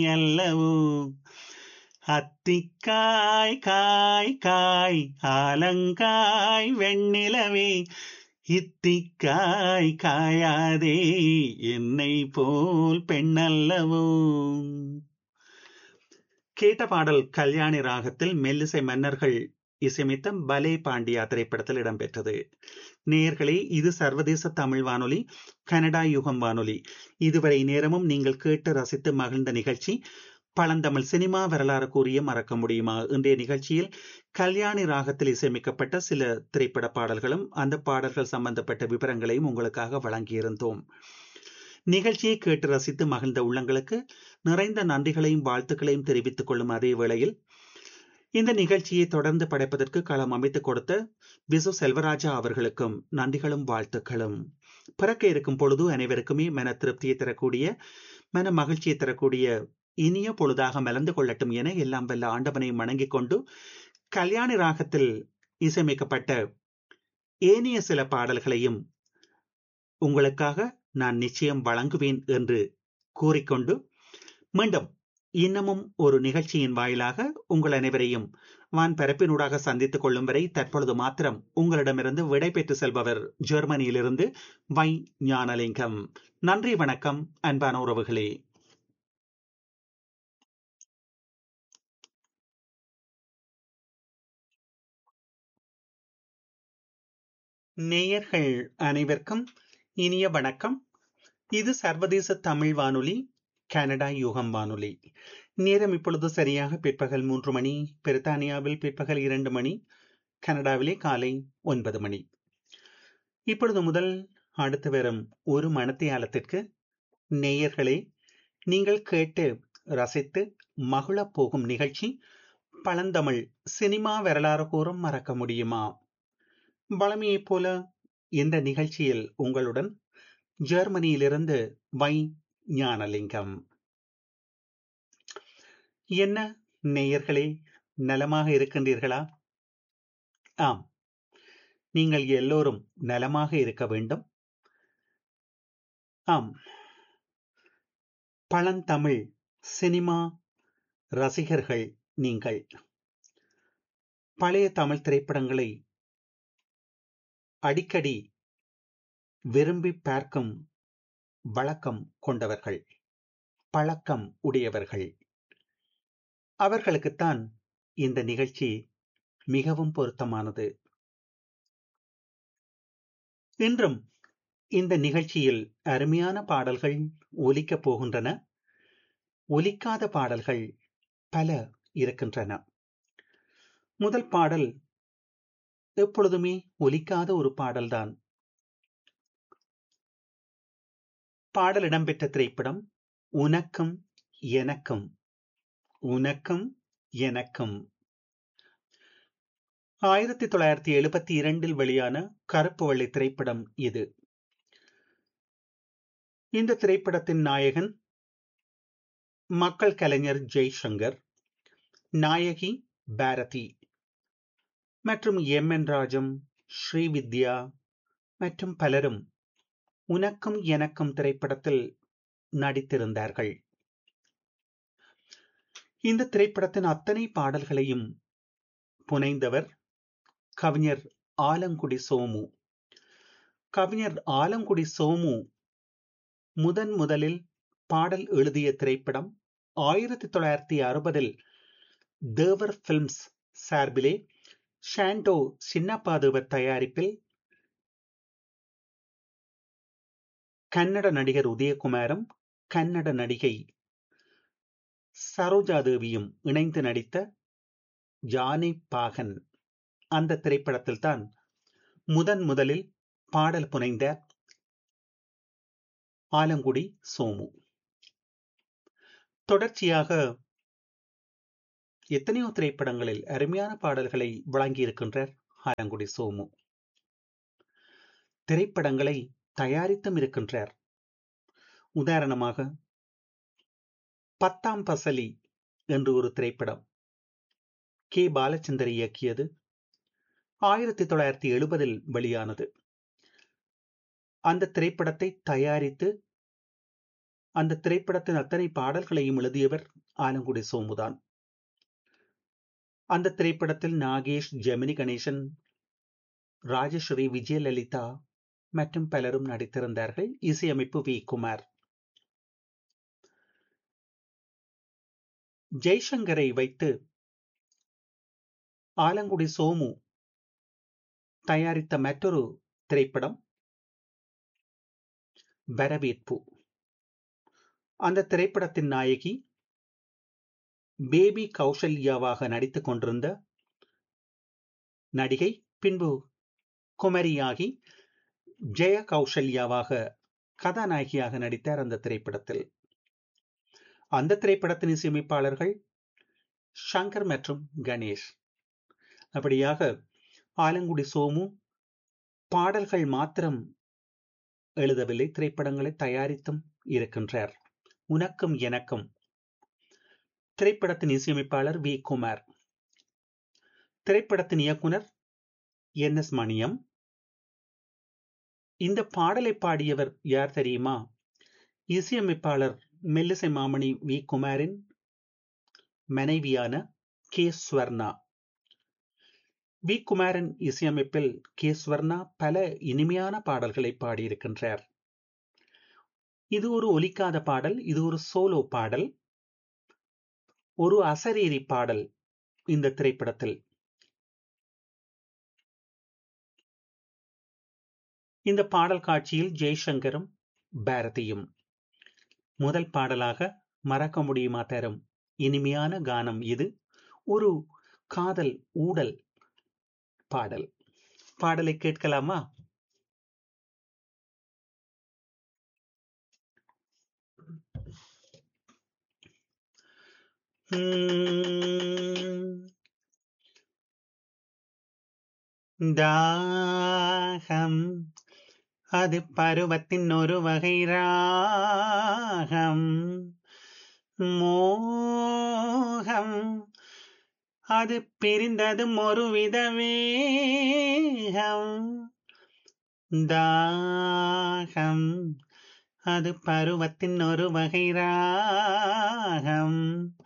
அல்லவோ அத்திக்காய் காய் காய் ஆலங்காய் வெண்ணிலவே இத்திக்காய் காயாதே என்னை போல் பெண்ணல்லவோ கேட்ட பாடல் கல்யாணி ராகத்தில் மெல்லிசை மன்னர்கள் இசையமைத்த பலே பாண்டியா திரைப்படத்தில் இடம்பெற்றது நேர்களே இது சர்வதேச தமிழ் வானொலி கனடா யுகம் வானொலி இதுவரை நேரமும் நீங்கள் கேட்டு ரசித்து மகிழ்ந்த நிகழ்ச்சி பழந்தமிழ் சினிமா வரலாறு கூறிய மறக்க முடியுமா இன்றைய நிகழ்ச்சியில் கல்யாணி ராகத்தில் இசையமைக்கப்பட்ட சில திரைப்பட பாடல்களும் அந்த பாடல்கள் சம்பந்தப்பட்ட விவரங்களையும் உங்களுக்காக வழங்கியிருந்தோம் நிகழ்ச்சியை கேட்டு ரசித்து மகிழ்ந்த உள்ளங்களுக்கு நிறைந்த நன்றிகளையும் வாழ்த்துக்களையும் தெரிவித்துக் கொள்ளும் அதே வேளையில் இந்த நிகழ்ச்சியை தொடர்ந்து படைப்பதற்கு களம் அமைத்துக் கொடுத்த விசு செல்வராஜா அவர்களுக்கும் நன்றிகளும் வாழ்த்துக்களும் பிறக்க இருக்கும் பொழுது அனைவருக்குமே மன திருப்தியை தரக்கூடிய மன மகிழ்ச்சியை தரக்கூடிய இனிய பொழுதாக மலர்ந்து கொள்ளட்டும் என எல்லாம் வல்ல ஆண்டவனை வணங்கிக் கொண்டு கல்யாணி ராகத்தில் இசையமைக்கப்பட்ட ஏனைய சில பாடல்களையும் உங்களுக்காக நான் நிச்சயம் வழங்குவேன் என்று கூறிக்கொண்டு மீண்டும் இன்னமும் ஒரு நிகழ்ச்சியின் வாயிலாக உங்கள் அனைவரையும் வான் பரப்பினூடாக சந்தித்துக் கொள்ளும் வரை தற்பொழுது மாத்திரம் உங்களிடமிருந்து விடை பெற்று செல்பவர் ஜெர்மனியிலிருந்து வை ஞானலிங்கம் நன்றி வணக்கம் அன்பான உறவுகளே நேயர்கள் அனைவருக்கும் இனிய வணக்கம் இது சர்வதேச தமிழ் வானொலி கனடா யூகம் வானொலி நேரம் இப்பொழுது சரியாக பிற்பகல் மூன்று மணி பிரித்தானியாவில் பிற்பகல் இரண்டு மணி கனடாவிலே காலை ஒன்பது மணி இப்பொழுது முதல் அடுத்து வரும் ஒரு மணத்தியாலத்திற்கு நேயர்களே நீங்கள் கேட்டு ரசித்து மகிழப் போகும் நிகழ்ச்சி பழந்தமிழ் சினிமா வரலாறு கூறும் மறக்க முடியுமா வளமையைப் போல இந்த நிகழ்ச்சியில் உங்களுடன் ஜெர்மனியிலிருந்து வை ஞானலிங்கம் என்ன நேயர்களே நலமாக இருக்கின்றீர்களா ஆம் நீங்கள் எல்லோரும் நலமாக இருக்க வேண்டும் ஆம் பழந்தமிழ் சினிமா ரசிகர்கள் நீங்கள் பழைய தமிழ் திரைப்படங்களை அடிக்கடி விரும்பி பார்க்கும் வழக்கம் கொண்டவர்கள் பழக்கம் உடையவர்கள் அவர்களுக்குத்தான் இந்த நிகழ்ச்சி மிகவும் பொருத்தமானது இன்றும் இந்த நிகழ்ச்சியில் அருமையான பாடல்கள் ஒலிக்கப் போகின்றன ஒலிக்காத பாடல்கள் பல இருக்கின்றன முதல் பாடல் எப்பொழுதுமே ஒலிக்காத ஒரு பாடல்தான் பாடல் இடம்பெற்ற திரைப்படம் உனக்கும் எனக்கும் உனக்கும் எனக்கும் ஆயிரத்தி தொள்ளாயிரத்தி எழுபத்தி இரண்டில் வெளியான கருப்பு வெள்ளை திரைப்படம் இது இந்த திரைப்படத்தின் நாயகன் மக்கள் கலைஞர் ஜெய்சங்கர் நாயகி பாரதி மற்றும் எம் என் ராஜம் ஸ்ரீவித்யா மற்றும் பலரும் உனக்கும் எனக்கும் திரைப்படத்தில் நடித்திருந்தார்கள் இந்த திரைப்படத்தின் அத்தனை பாடல்களையும் புனைந்தவர் கவிஞர் ஆலங்குடி சோமு கவிஞர் ஆலங்குடி சோமு முதன் முதலில் பாடல் எழுதிய திரைப்படம் ஆயிரத்தி தொள்ளாயிரத்தி அறுபதில் தேவர் பிலிம்ஸ் சார்பிலே ஷாண்டோ சின்னப்பாதேவர் தயாரிப்பில் கன்னட நடிகர் உதயகுமாரும் கன்னட நடிகை சரோஜாதேவியும் இணைந்து நடித்த ஜானி பாகன் அந்த திரைப்படத்தில் தான் முதன் முதலில் பாடல் புனைந்த ஆலங்குடி சோமு தொடர்ச்சியாக எத்தனையோ திரைப்படங்களில் அருமையான பாடல்களை வழங்கியிருக்கின்றார் ஆலங்குடி சோமு திரைப்படங்களை தயாரித்தும் இருக்கின்றார் உதாரணமாக பத்தாம் பசலி என்று ஒரு திரைப்படம் கே பாலச்சந்தர் இயக்கியது ஆயிரத்தி தொள்ளாயிரத்தி எழுபதில் வெளியானது அந்த திரைப்படத்தை தயாரித்து அந்த திரைப்படத்தின் அத்தனை பாடல்களையும் எழுதியவர் ஆலங்குடி சோமுதான் அந்த திரைப்படத்தில் நாகேஷ் ஜெமினி கணேசன் ராஜஸ்ரீ விஜயலலிதா மற்றும் பலரும் நடித்திருந்தார்கள் இசையமைப்பு வி குமார் ஜெய்சங்கரை வைத்து ஆலங்குடி சோமு தயாரித்த மற்றொரு திரைப்படம் வரவேற்பு அந்த திரைப்படத்தின் நாயகி பேபி கௌசல்யாவாக நடித்துக் கொண்டிருந்த நடிகை பின்பு குமரியாகி ஜெய கௌசல்யாவாக கதாநாயகியாக நடித்தார் அந்த திரைப்படத்தில் அந்த திரைப்படத்தின் இசையமைப்பாளர்கள் சங்கர் மற்றும் கணேஷ் அப்படியாக ஆலங்குடி சோமு பாடல்கள் மாத்திரம் எழுதவில்லை திரைப்படங்களை தயாரித்தும் இருக்கின்றார் உனக்கும் எனக்கும் திரைப்படத்தின் இசையமைப்பாளர் வி குமார் திரைப்படத்தின் இயக்குனர் என் எஸ் மணியம் இந்த பாடலை பாடியவர் யார் தெரியுமா இசையமைப்பாளர் மெல்லிசை மாமணி வி குமாரின் மனைவியான கே ஸ்வர்ணா வி குமாரன் இசையமைப்பில் கே ஸ்வர்ணா பல இனிமையான பாடல்களை பாடியிருக்கின்றார் இது ஒரு ஒலிக்காத பாடல் இது ஒரு சோலோ பாடல் ஒரு அசரீரி பாடல் இந்த திரைப்படத்தில் இந்த பாடல் காட்சியில் ஜெய்சங்கரும் பாரதியும் முதல் பாடலாக மறக்க முடியுமா தரும் இனிமையான கானம் இது ஒரு காதல் ஊடல் பாடல் பாடலை கேட்கலாமா தாகம் அது பருவத்தின் ஒரு வகை ராகம் மோகம் அது பிரிந்ததும் ஒரு வித வேகம் தாகம் அது பருவத்தின் ஒரு வகை ராகம்